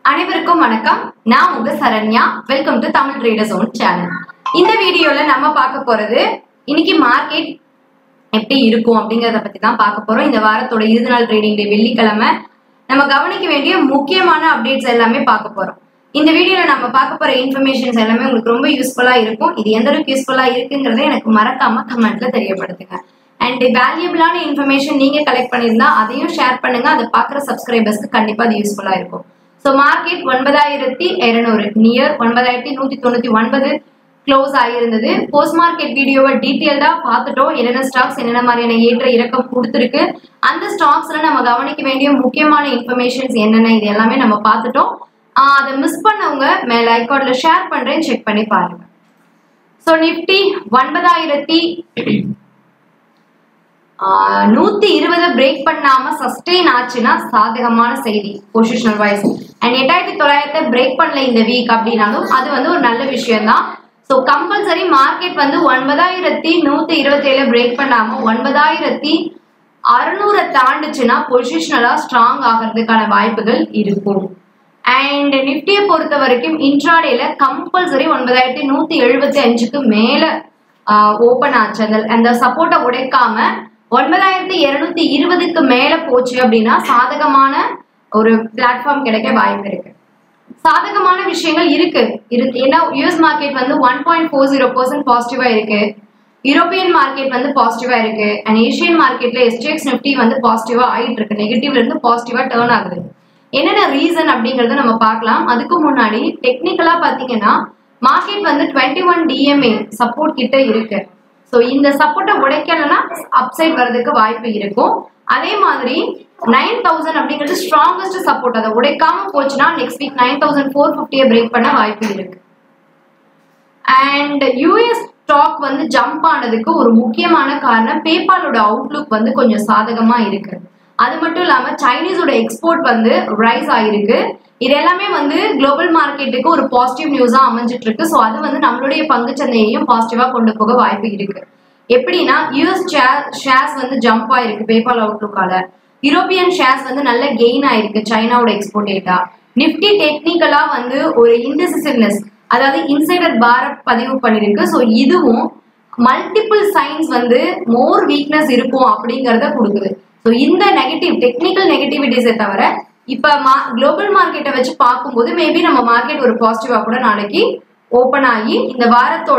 அனைவருக்கும் வணக்கம் நான் உங்க Saranya welcome to Tamil traders own channel இந்த வீடியோல நம்ம பார்க்க போறது இன்னைக்கு மார்க்கெட் எப்படி இருக்கும் அப்படிங்கறத பத்தி தான் பார்க்க போறோம் இந்த வாரத்தோட இறுதி நாள் ட்ரேடிங் டே வெள்ளிக்கிழமை நம்ம கவனிக்க வேண்டிய முக்கியமான அப்டேட்ஸ் எல்லாமே பார்க்க போறோம் இந்த வீடியோல நம்ம பார்க்க போற இன்ஃபர்மேஷன்ஸ் எல்லாமே உங்களுக்கு ரொம்ப யூஸ்ஃபுல்லா இருக்கும் இது எந்த அளவுக்கு யூஸ்ஃபுல்லா இருக்குங்கிறத எனக்கு மறக்காம கமெண்ட்ல தெரியப்படுத்துங்க அண்ட் வேல்யூபிளான இன்ஃபர்மேஷன் நீங்க கலெக்ட் பண்ணியிருந்தா அதையும் ஷேர் பண்ணுங்க அதை பார்க்குற சப்ஸ்கிரைபர்ஸ்க்கு கண்டிப்பா அது யூஸ்ஃபுல்லா இருக்கும் ஸோ மார்க்கெட் ஒன்பதாயிரத்தி இருநூறு நியர் ஒன்பதாயிரத்தி நூத்தி தொண்ணூத்தி ஒன்பது க்ளோஸ் ஆகியிருந்தது போஸ்ட் மார்க்கெட் வீடியோவை டீட்டெயில்டா பார்த்துட்டோம் என்னென்ன ஸ்டாக்ஸ் என்னென்ன மாதிரியான ஏற்ற இறக்கம் கொடுத்துருக்கு அந்த ஸ்டாக்ஸ்ல நம்ம கவனிக்க வேண்டிய முக்கியமான இன்ஃபர்மேஷன்ஸ் என்னென்ன இது எல்லாமே நம்ம பார்த்துட்டோம் ஆஹ் அதை மிஸ் பண்ணவங்க மேல ஐகார்ட்ல ஷேர் பண்றேன் செக் பண்ணி பாருங்க ஸோ நிப்டி ஒன்பதாயிரத்தி ஆஹ் நூத்தி இருபதை பிரேக் பண்ணாம சஸ்டெயின் ஆச்சுன்னா சாதகமான செய்தி பொசிஷனல் வைஸ் அண்ட் எட்டாயிரத்தி தொள்ளாயிரத்தை பிரேக் பண்ணல இந்த வீக் அப்படின்னாலும் அது வந்து ஒரு நல்ல விஷயம் தான் ஸோ கம்பல்சரி மார்க்கெட் வந்து ஒன்பதாயிரத்தி நூத்தி இருபத்தி ஏழு பிரேக் பண்ணாம ஒன்பதாயிரத்தி அறுநூறை தாண்டுச்சுன்னா பொசிஷனலா ஸ்ட்ராங் ஆகிறதுக்கான வாய்ப்புகள் இருக்கும் அண்ட் நிப்டியை பொறுத்த வரைக்கும் இன்ட்ராடேல கம்பல்சரி ஒன்பதாயிரத்தி நூத்தி எழுபத்தி அஞ்சுக்கு மேல ஓப்பன் ஆச்சு அந்த அந்த சப்போர்ட்டை உடைக்காம ஒன்பதாயிரத்தி இருநூத்தி இருபதுக்கு மேல போச்சு அப்படின்னா சாதகமான ஒரு பிளாட்ஃபார்ம் கிடைக்க வாய்ப்பு இருக்கு சாதகமான விஷயங்கள் இருக்கு இருக்கு ஏன்னா யூஎஸ் மார்க்கெட் வந்து one point four zero percent பாசிட்டிவா இருக்கு யூரோப்பியன் மார்க்கெட் வந்து பாசிட்டிவா இருக்கு அண்ட் ஏஷியன் மார்க்கெட்ல எஸ்டிஎக்ஸ் நிப்டி வந்து பாசிட்டிவா ஆயிட்டு இருக்கு நெகட்டிவ்ல இருந்து பாசிட்டிவா டேர்ன் ஆகுது என்னென்ன ரீசன் அப்படிங்கறத நம்ம பார்க்கலாம் அதுக்கு முன்னாடி டெக்னிக்கலா பாத்தீங்கன்னா மார்க்கெட் வந்து டுவெண்ட்டி ஒன் டிஎம்ஏ சப்போர்ட் கிட்ட இருக்கு ஸோ இந்த சப்போர்ட்டை உடைக்கலன்னா அப்சைட் வர்றதுக்கு வாய்ப்பு இருக்கும் அதே மாதிரி நைன் தௌசண்ட் அப்படிங்கிறது ஸ்ட்ராங்கஸ்ட் சப்போர்ட் அதை உடைக்காம போச்சுன்னா next week nine thousand four ஃபிஃப்டியை பிரேக் பண்ண வாய்ப்பு இருக்கு அண்ட் யூஎஸ் ஸ்டாக் வந்து ஜம்ப் ஆனதுக்கு ஒரு முக்கியமான காரணம் பேபாலோட அவுட்லுக் வந்து கொஞ்சம் சாதகமா இருக்கு அது மட்டும் இல்லாம சைனீஸோட எக்ஸ்போர்ட் வந்து ரைஸ் ஆயிருக்கு இது எல்லாமே வந்து குளோபல் மார்க்கெட்டுக்கு ஒரு பாசிட்டிவ் நியூஸா அமைஞ்சிட்டு இருக்கு ஸோ அது வந்து நம்மளுடைய பங்குச்சந்தையையும் பாசிட்டிவா கொண்டு போக வாய்ப்பு இருக்கு எப்படின்னா யூஎஸ் ஷேர்ஸ் வந்து ஜம்ப் ஆயிருக்கு பேபால் அவுட்லுக்கால யூரோப்பியன் ஷேர்ஸ் வந்து நல்ல கெயின் ஆயிருக்கு சைனாவோட எக்ஸ்போர்ட் டேட்டா நிப்டி டெக்னிக்கலா வந்து ஒரு இன்டெசிசிவ்னஸ் அதாவது இன்சைடர் பார பதிவு பண்ணிருக்கு ஸோ இதுவும் மல்டிபிள் சைன்ஸ் வந்து மோர் வீக்னஸ் இருக்கும் அப்படிங்கறத கொடுக்குது ஸோ இந்த நெகட்டிவ் டெக்னிக்கல் நெகட்டிவிட்டிஸை தவிர இப்ப மா குளோபல் மார்க்கெட்டை வச்சு பார்க்கும்போது மேபி நம்ம மார்க்கெட் ஒரு பாசிட்டிவா கூட நாளைக்கு ஓப்பன் ஆகி இந்த வாரத்தோட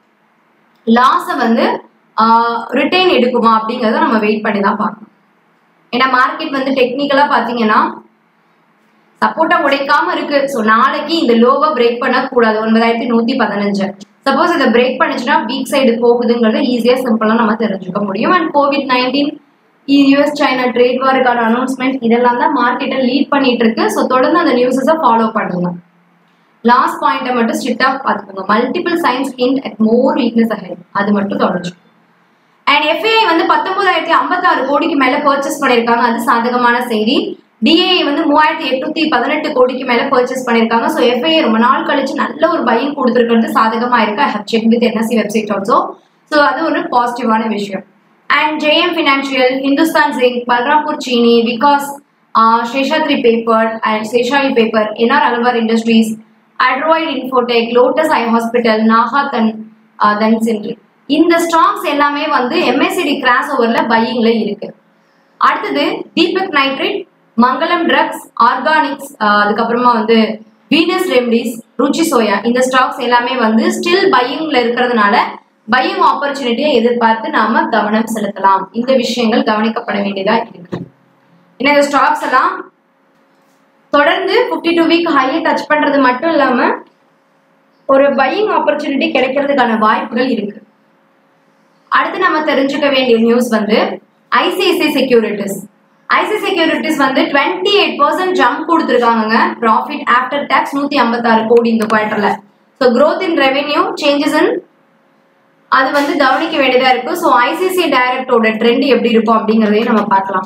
லாஸை வந்து ரிட்டைன் எடுக்குமா அப்படிங்கறத நம்ம வெயிட் பண்ணி தான் பார்க்கணும் ஏன்னா மார்க்கெட் வந்து டெக்னிக்கலா பாத்தீங்கன்னா சப்போர்ட்டா உடைக்காம இருக்கு ஸோ நாளைக்கு இந்த லோவை பிரேக் பண்ணக்கூடாது ஒன்பதாயிரத்தி நூத்தி பதினஞ்சு சப்போஸ் இதை பிரேக் பண்ணுச்சுன்னா வீக் சைடு போகுதுங்கிறத ஈஸியா சிம்பிளா நம்ம தெரிஞ்சுக்க முடியும் and covid nineteen US China trade வாருக்கான அனௌன்ஸ்மெண்ட் இதெல்லாம் தான் மார்க்கெட்டை லீட் பண்ணிட்டு இருக்கு ஸோ தொடர்ந்து அந்த நியூஸஸை ஃபாலோ பண்ணுங்க லாஸ்ட் பாயிண்ட்டை மட்டும் ஸ்ட்ரிக்டா பார்த்துக்கோங்க multiple signs hint at more weakness ahead அது மட்டும் தொடர்ச்சி அண்ட் எஃப்ஐஐ வந்து பத்தொன்பதாயிரத்தி ஐம்பத்தாறு கோடிக்கு மேல பர்ச்சேஸ் பண்ணியிருக்காங்க அது சாதகமான செய்தி டிஏஐ வந்து மூவாயிரத்தி எட்நூத்தி பதினெட்டு கோடிக்கு மேல பர்ச்சேஸ் பண்ணியிருக்காங்க ஸோ எஃப்ஐஐ ரொம்ப நாள் கழிச்சு நல்ல ஒரு பையன் கொடுத்துருக்கிறது சாதகமா இருக்கு I have check with NSC website also so அது ஒரு பாசிட்டிவான விஷயம் and JM Financial Hindustan Zinc Balrampur Chini Vikas Seshadri paper and Seshasayee paper NR Agarwal Industries Adroit Infotech Lotus Eye Hospital நாகா தன் தன் சென்ட்ரி இந்த ஸ்டாக்ஸ் எல்லாமே வந்து எம்எஸ்சிடி கிராஸ் ஓவர்ல பையிங்ல இருக்கு அடுத்தது Deepak nitrate Mangalam drugs organics அதுக்கப்புறமா வந்து வீனஸ் ரெமடிஸ் ருச்சி சோயா இந்த ஸ்டாக்ஸ் எல்லாமே வந்து ஸ்டில் பையிங்ல இருக்கிறதுனால பையிங் ஆப்பர்ச்சுனிட்டியை எதிர்பார்த்து நாம கவனம் செலுத்தலாம் இந்த விஷயங்கள் கவனிக்கப்பட வேண்டியதா இருக்கு ஏன்னா இந்த ஸ்டாக்ஸ் எல்லாம் தொடர்ந்து ஃபிஃப்டி டூ வீக் ஹையை டச் பண்றது மட்டும் இல்லாம ஒரு பையிங் ஆப்பர்ச்சுனிட்டி கிடைக்கிறதுக்கான வாய்ப்புகள் இருக்கு அடுத்து நம்ம தெரிஞ்சுக்க வேண்டிய நியூஸ் வந்து ஐசிஐசிஐ செக்யூரிட்டிஸ் ஐசி செக்யூரிட்டிஸ் வந்து டுவெண்ட்டி எயிட் பர்சன்ட் ஜம்ப் கொடுத்துருக்காங்க ப்ராஃபிட் ஆஃப்டர் டேக்ஸ் நூத்தி ஐம்பத்தாறு கோடி இந்த குவார்டர்ல so growth in revenue changes in அது வந்து கவனிக்க வேண்டியதா இருக்கு ஸோ ஐசிசி டைரக்டோட ட்ரெண்ட் எப்படி இருக்கும் அப்படிங்கிறதையும் நம்ம பார்க்கலாம்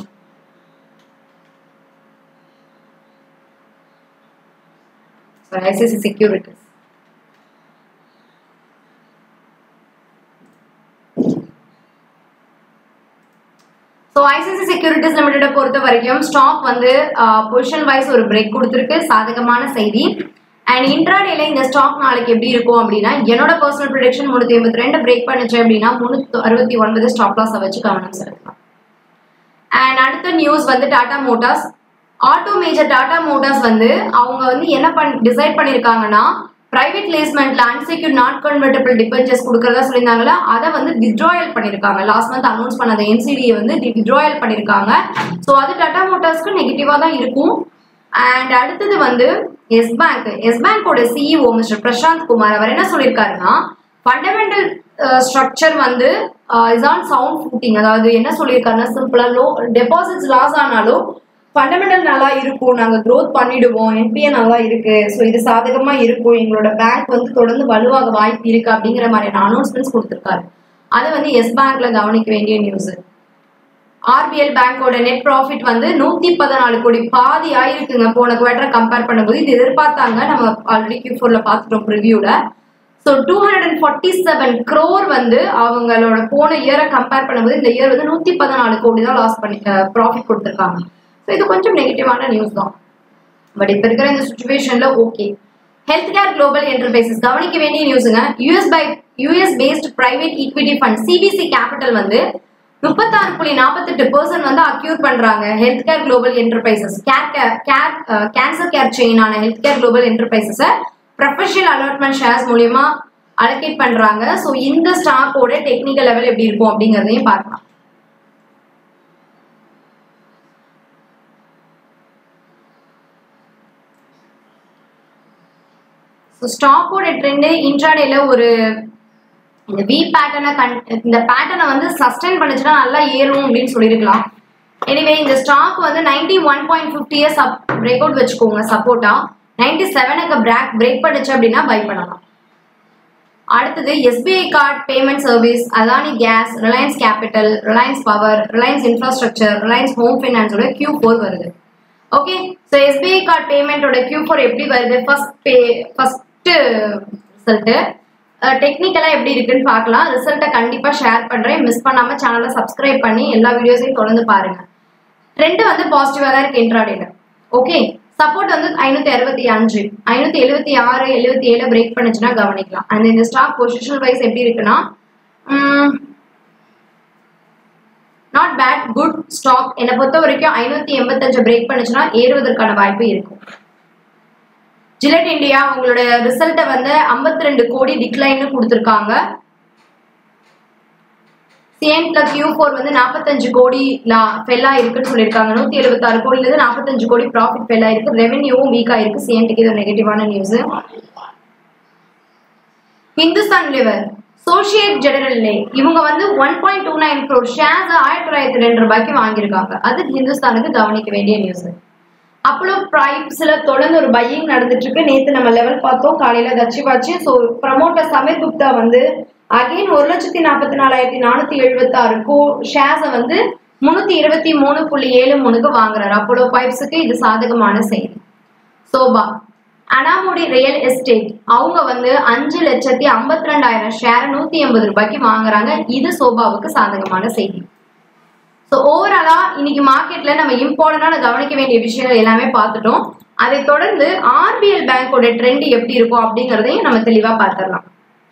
ICC Securities so ICC Securities limited பொறுத்த வரைக்கும் ஸ்டாக் வந்து பொசிஷன் வைஸ் ஒரு பிரேக் கொடுத்துருக்கு சாதகமான செய்தி அண்ட் இன்ட்ராடேல இந்த ஸ்டாக் நாளைக்கு எப்படி இருக்கும் அப்படின்னா என்னோட பர்சனல் ப்ரொடக்ஷன் முன்னூத்தி எண்பத்தி ரெண்டு பிரேக் பண்ணுச்சு அப்படின்னா முன்னூத்தி அறுபத்தி ஒன்பது ஸ்டாப் லாஸை வச்சு கவனம் செலுத்தலாம் அண்ட் அடுத்த நியூஸ் வந்து Tata Motors auto major Tata Motors வந்து அவங்க வந்து என்ன பண் டிசைட் பண்ணியிருக்காங்கன்னா பிரைவேட் பிளேஸ்மெண்ட்ல அன்செக்யூர் நாட் கன்வெர்டபிள் டிபெஞ்சர்ஸ் கொடுக்கறதா சொல்லியிருந்தாங்களா அதை வந்து வித்ட்ராயல் பண்ணியிருக்காங்க லாஸ்ட் மந்த் அனௌன்ஸ் பண்ண அந்த என்சிடியை வந்து வித்ட்ராயல் பண்ணியிருக்காங்க ஸோ அது டாடா மோட்டார்ஸ்க்கு நெகட்டிவாக தான் இருக்கும் அண்ட் அடுத்தது வந்து எஸ் பேங்க் எஸ் பேங்கோட சிஇஓ மிஸ்டர் பிரசாந்த் குமார் அவர் என்ன சொல்லியிருக்காருன்னா ஃபண்டமெண்டல் ஸ்ட்ரக்சர் வந்து இஸ் ஆன் சவுண்ட் ஃபூட்டிங் அதாவது என்ன சொல்லியிருக்காருன்னா சிம்பிளா லோ டெபாசிட்ஸ் லாஸ் ஆனாலும் ஃபண்டமெண்டல் நல்லா இருக்கும் நாங்கள் க்ரோத் பண்ணிடுவோம் என்பிஏ நல்லா இருக்கு ஸோ இது சாதகமா இருக்கும் எங்களோட பேங்க் வந்து தொடர்ந்து வலுவாக வாய்ப்பு இருக்கு அப்படிங்கிற மாதிரியான அனௌன்ஸ்மெண்ட்ஸ் கொடுத்துருக்காரு அது வந்து எஸ் பேங்க்ல கவனிக்க வேண்டிய நியூஸ் ஆர்பிஎல் பேங்கோட நெட் ப்ராஃபிட் வந்து நூத்தி பதினாலு கோடி பாதி ஆயிருக்குங்க போன குவார்டர் கம்பேர் பண்ணும்போது இது எதிர்பார்த்தாங்க நம்ம ஆல்ரெடி கியூ ஃபோர்ல பார்த்துட்டோம் ரிவ்யூல so two hundred and forty seven crore வந்து அவங்களோட போன இயரை கம்பேர் பண்ணும்போது இந்த இயர் வந்து நூத்தி பதினாலு கோடி தான் லாஸ் பண்ணி ப்ராஃபிட் கொடுத்துருக்காங்க ஸோ இது கொஞ்சம் நெகட்டிவான நியூஸ் தான் பட் இப்போ இருக்கிற இந்த சுச்சுவேஷன்ல okay Health Care Global Enterprises கவனிக்க வேண்டிய நியூஸுங்க US by US based private equity fund CBC Capital வந்து முப்பத்தாறு புள்ளி நாற்பத்தெட்டு பர்சன்ட் வந்து அக்யூர் பண்றாங்க Health Care Global Enterprises care care cancer care செயினான ஹெல்த் கேர் குளோபல் என்டர்பிரைசஸை ப்ரொஃபஷனல் அலாட்மெண்ட் ஷேர்ஸ் மூலியமா அலோகேட் பண்றாங்க ஸோ இந்த ஸ்டாக்கோட டெக்னிக்கல் லெவல் எப்படி இருக்கும் அப்படிங்கிறதையும் பார்க்கலாம் ஸோ ஸ்டாக்கோட ட்ரெண்டு இன்ட்ராடேல ஒரு இந்த வி பேட்டர்னை கன் இந்த பேட்டர்னை வந்து சஸ்டைன் பண்ணுச்சுன்னா நல்லா ஏறும் அப்படின்னு சொல்லியிருக்கலாம் எனிவே இந்த ஸ்டாக் வந்து ninety one point fifty years up break out வச்சுக்கோங்க சப்போர்ட்டா நைன்டி செவனுக்கு பிரேக் பிரேக் பண்ணுச்சு அப்படின்னா பை பண்ணலாம் அடுத்தது SBI Card Payment Service Adani Gas Reliance Capital Reliance Power Reliance Infrastructure Reliance Home ஃபைனான்ஸோட கியூ ஃபோர் வருது ஓகே ஸோ எஸ்பிஐ கார்டு பேமெண்ட்டோட கியூ ஃபோர் எப்படி வருது ஃபர்ஸ்ட் பே ஃபர்ஸ்ட் ரிசல்ட்டு டெக்னிக்கலாக எப்படி இருக்குன்னு பார்க்கலாம் ரிசல்ட்டை கண்டிப்பாக ஷேர் பண்ணுறேன் மிஸ் பண்ணாமல் சேனலை சப்ஸ்கிரைப் பண்ணி எல்லா வீடியோஸையும் தொடர்ந்து பாருங்க ட்ரெண்ட் வந்து பாசிட்டிவாக தான் இருக்கு இன்ட்ராடேல ஓகே சப்போர்ட் வந்து ஐநூத்தி அறுபத்தி அஞ்சு ஐநூத்தி எழுபத்தி ஆறு எழுபத்தி ஏழு பிரேக் பண்ணுச்சுன்னா கவனிக்கலாம் அண்ட் இந்த ஸ்டாக் பொசிஷன் வைஸ் எப்படி இருக்குன்னா நாட் பேட் குட் ஸ்டாக் என்னை பொறுத்த வரைக்கும் ஐநூத்தி எண்பத்தஞ்சு பிரேக் பண்ணுச்சுன்னா ஏறுவதற்கான வாய்ப்பு இருக்கும் ஜிலட் இந்தியா உங்களோட ரிசல்ட்டை வந்து ஐம்பத்தி ரெண்டு கோடி டிக்ளைன்னு கொடுத்துருக்காங்க சிஎன்ல கியூ ஃபோர் வந்து நாற்பத்தஞ்சு கோடி ஃபெல்லா இருக்குன்னு சொல்லியிருக்காங்க நூத்தி எழுபத்தாறு கோடில இருந்து நாற்பத்தஞ்சு கோடி ப்ராஃபிட் ஃபெல்லா இருக்கு ரெவென்யூவும் வீக்கா இருக்கு சிஎன்டிக்கு இது நெகட்டிவான நியூஸ் ஹிந்துஸ்தான் லிவர் சோசியேட் ஜெனரல்லே இவங்க வந்து one point two nine crore shares ஆயிரத்தி தொள்ளாயிரத்தி ரெண்டு ரூபாய்க்கு வாங்கியிருக்காங்க அது ஹிந்துஸ்தானுக்கு கவனிக்க வேண்டிய நியூஸ் அப்பளோ ப்ரைப்ஸ்ல தொடர்ந்து ஒரு பையிங் நடந்துட்டு இருக்கு நேத்து நம்ம லெவல் பார்த்தோம் காலையில தச்சிவாச்சு ஸோ ப்ரமோட்டர் சமீர் குப்தா வந்து அகைன் ஒரு லட்சத்தி நாற்பத்தி நாலாயிரத்தி நானூத்தி எழுபத்தி ஆறு கோ ஷேர்ஸை வந்து முன்னூத்தி இருபத்தி மூணு புள்ளி ஏழு மூணுக்கு வாங்குறாரு அப்போலோ பைப்ஸுக்கு இது சாதகமான செய்தி சோபா அனாமுடி ரியல் எஸ்டேட் அவங்க வந்து அஞ்சு லட்சத்தி ஐம்பத்தி ரெண்டாயிரம் ஷேர் நூத்தி எண்பது ரூபாய்க்கு வாங்குறாங்க இது சோபாவுக்கு சாதகமான செய்தி ஸோ ஓவராலா இன்னைக்கு மார்க்கெட்ல நம்ம இம்பார்ட்டன்டான கவனிக்க வேண்டிய விஷயங்கள் எல்லாமே பார்த்துட்டோம் அதை தொடர்ந்து ஆர்பிஎல் பேங்கோட ட்ரெண்ட் எப்படி இருக்கும் அப்படிங்கறதையும் நம்ம தெளிவா பார்த்துடலாம்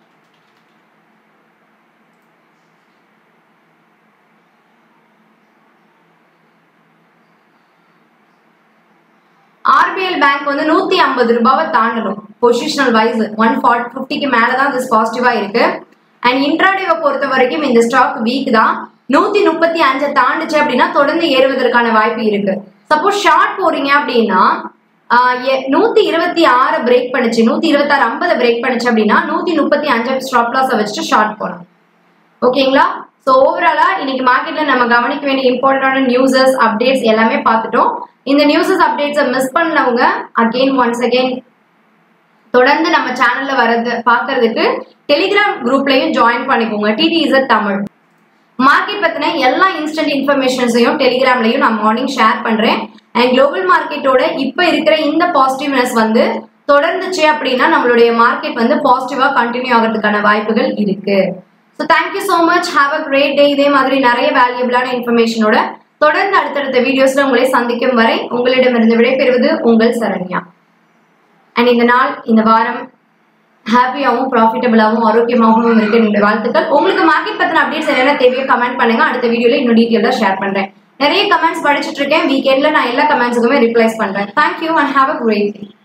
ஆர்பிஎல் பேங்க் வந்து நூத்தி ஐம்பது ரூபாவை தாண்டணும் பொசிஷனல் வைஸ் ஒன் ஃபார்ட்டி ஃபிஃப்டிக்கு மேலதான் this பாசிட்டிவா இருக்கு அண்ட் இன்ட்ராடேவை பொறுத்த வரைக்கும் இந்த ஸ்டாக் வீக் தான் நூத்தி முப்பத்தி அஞ்சை தாண்டுச்சு அப்படின்னா தொடர்ந்து ஏறுவதற்கான வாய்ப்பு இருக்கு சப்போஸ் ஷார்ட் போறீங்க அப்படின்னா ஆஹ் எ- நூத்தி இருபத்தி ஆறு பிரேக் பண்ணுச்சு நூத்தி இருபத்தாறு ஐம்பது பிரேக் பண்ணுச்சு அப்படின்னா நூத்தி முப்பத்தி அஞ்சு ஸ்டாப் லாஸை வச்சுட்டு ஷார்ட் போகலாம் ஓகேங்களா ஸோ ஓவராலா இன்னைக்கு மார்க்கெட்ல நம்ம கவனிக்க வேண்டிய இம்பார்ட்டன்டான நியூஸஸ் அப்டேட்ஸ் எல்லாமே பார்த்துட்டோம் இந்த நியூஸஸ் அப்டேட்ஸை மிஸ் பண்ணவங்க அகெயின் ஒன்ஸ் அகெயின் தொடர்ந்து நம்ம சேனல்ல வரது பார்க்கறதுக்கு டெலிகிராம் குரூப்லயும் ஜாயின் பண்ணிக்கோங்க டிடிஇசட் தமிழ் மார்க்கெட் பத்தின எல்லா இன்ஸ்டன்ட் இன்ஃபர்மேஷன்ஸையும் டெலிகிராம்லயும் நான் மார்னிங் ஷேர் பண்றேன் அண்ட் குளோபல் மார்க்கெட்டோட இப்ப இருக்கிற இந்த பாசிட்டிவ்னஸ் வந்து தொடர்ந்துச்சு அப்படின்னா நம்மளுடைய மார்க்கெட் வந்து பாசிட்டிவா கண்டினியூ ஆகிறதுக்கான வாய்ப்புகள் இருக்கு so thank you so much have a great day இதே மாதிரி நிறைய வேல்யூபிளான இன்ஃபர்மேஷனோட தொடர்ந்து அடுத்தடுத்த வீடியோஸ்ல உங்களை சந்திக்கும் வரை உங்களிடமிருந்து விடைபெறுவது உங்கள் சரண்யா அண்ட் இந்த நாள் இந்த வாரம் ஹாப்பியாகவும் ப்ராஃபிட்டபிளாகவும் ஆரோக்கியமாகவும் இருக்க என்னுடைய வாழ்த்துக்கள் உங்களுக்கு மார்க்கெட் பத்தின அப்டேட்ஸ் என்னென்ன தேவையோ கமெண்ட் பண்ணுங்க அடுத்த வீடியோல இன்னும் டீட்டெயிலாக ஷேர் பண்றேன் நிறைய கமெண்ட்ஸ் படிச்சுட்டு இருக்கேன் வீக்கெண்ட்ல நான் எல்லா கமெண்ட்ஸுக்குமே ரிப்ளைஸ் பண்றேன் thank you and have a great day